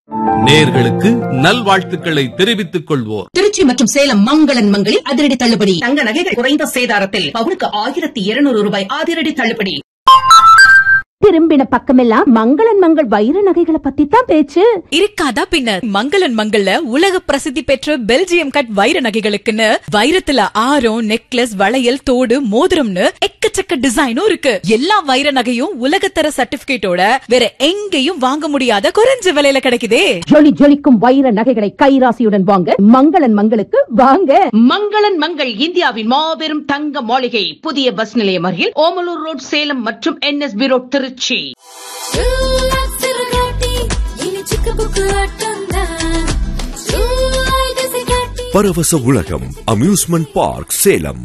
நேர்களுக்கு நல்வாழ்த்துக்களை தெரிவித்துக் கொள்வோர் திருச்சி மற்றும் சேலம் மங்களன் மங்களில் அதிரடி தள்ளுபடி தங்க நகைகள் குறைந்த சேதாரத்தில் பவுனுக்கு ஆயிரத்தி இருநூறு ரூபாய் அதிரடி தள்ளுபடி திரும்பின பக்கமெல்லாம் மங்களன் மங்கள் வைர நகைகளை பத்தி தான் பேச்சு இருக்காதா பின்ன மங்களன் மங்கள்ல உலக பிரசித்தி பெற்ற பெல்ஜியம் கட் வைர நகைகளுக்குன்னு வைரத்துல ஆரம் நெக்லஸ் வளையல் தோடு மோதிரம்னு எக்கச்சக்க டிசைனும் இருக்கு எல்லா வைர நகையும் உலகத்தர சர்டிபிகேட்டோட வேற எங்கேயும் வாங்க முடியாத குறைஞ்ச விலையில கிடைக்குதே ஜொலி ஜொலிக்கும் வைர நகைகளை கைராசியுடன் வாங்க மங்களன் மங்களுக்கு வாங்க மங்களன் மங்கள் இந்தியாவின் மாபெரும் தங்க மாளிகை புதிய பஸ் நிலையம் அருகில் ஓமலூர் ரோட் சேலம் மற்றும் என்எஸ்பி ரோட் திருச்சி பரவச உலகம் அம்யூஸ்மெண்ட் பார்க் சேலம்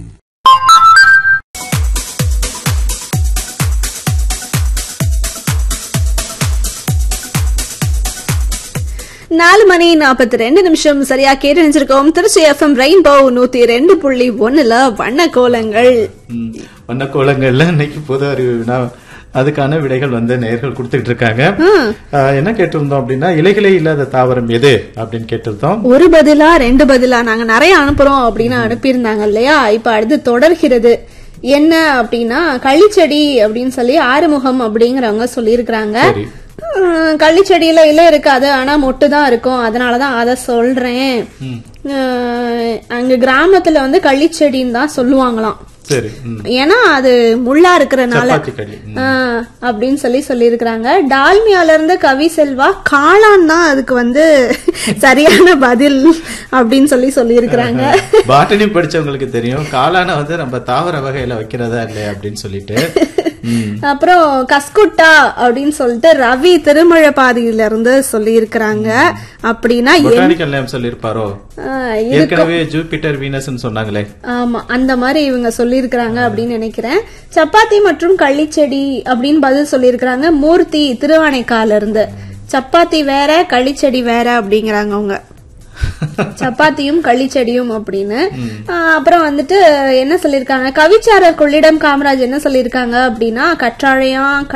நாலு மணி நாற்பத்தி ரெண்டு நிமிஷம் சரியா கேட்டு நினைச்சிருக்கோம் திருச்சி எஃப்எம் ரெயின்போ நூத்தி ரெண்டு புள்ளி ஒண்ணுல வண்ண கோலங்கள் வண்ண கோலங்கள்ல இன்னைக்கு பொது அறிவு வினா அதுக்கான விடைகள் வந்து நேர்கள் கொடுத்துட்டு இருக்காங்க ஆஹ் என்ன கேட்டிருந்தோம் அப்படின்னா இலைகளே இல்லாத தாவரம் எது அப்படின்னு கேட்டிருந்தோம் ஒரு பதிலா ரெண்டு பதிலா நாங்க நிறைய அனுப்புறோம் அப்படின்னு அனுப்பியிருந்தாங்க இல்லையா இப்ப அடுத்து தொடர்கிறது என்ன அப்படின்னா களிச்செடி அப்படின்னு சொல்லி ஆறுமுகம் அப்படிங்கிறவங்க சொல்லியிருக்கிறாங்க சரி உம், களிச்செடியில இலை இருக்காது ஆனா மொட்டு தான் இருக்கும் அதனாலதான் அத சொல்றேன் அஹ், அங்க கிராமத்துல வந்து களிச்செடின்னு தான் சொல்லுவாங்களாம் சரி ம். ஏன்னா அது முள்ளா இருக்கிறனால சப்பாத்தி களி ம். ஆ, அப்படின்னு சொல்லி சொல்லியிருக்கிறாங்க டால்மியால இருந்து கவி செல்வா காளான் தான் அதுக்கு வந்து சரியான பதில் அப்படின்னு சொல்லி சொல்லியிருக்கிறாங்க பாட்டனி படிச்சவங்களுக்கு தெரியும் காளான வந்து நம்ம தாவர வகையில வைக்கிறதா இல்லையா அப்படின்னு சொல்லிட்டு ம். அப்புறம் கஸ்குட்டா அப்படின்னு சொல்லிட்டு ரவி திருமழபாதியில இருந்து சொல்லியிருக்கிறாங்க அப்படின்னா என்- பொட்டானிக்கல் நேம் சொல்லியிருப்பாரோ ஆ, இது ஏற்கனவே ஜூபிட்டர் வீனஸ்ன்னு சொன்னாங்களே ஆமா அந்த மாதிரி இவங்க சொல்லியிருக்கிறாங்க அப்படின்னு நினைக்கிறேன் சப்பாத்தி மற்றும் களிச்செடி அப்படின்னு பதில் சொல்லியிருக்கிறாங்க மூர்த்தி திருவானைக்கால இருந்து சப்பாத்தி வேற களிச்செடி வேற அப்படிங்கிறாங்க அவங்க சப்பாத்தியும் களிச்செடியும் அப்படின்னு ஆஹ் அப்புறம் வந்துட்டு என்ன சொல்லியிருக்காங்க கவிச்சாரர் கொள்ளிடம் காமராஜ் என்ன சொல்லியிருக்காங்க அப்படின்னா கற்றாழையான்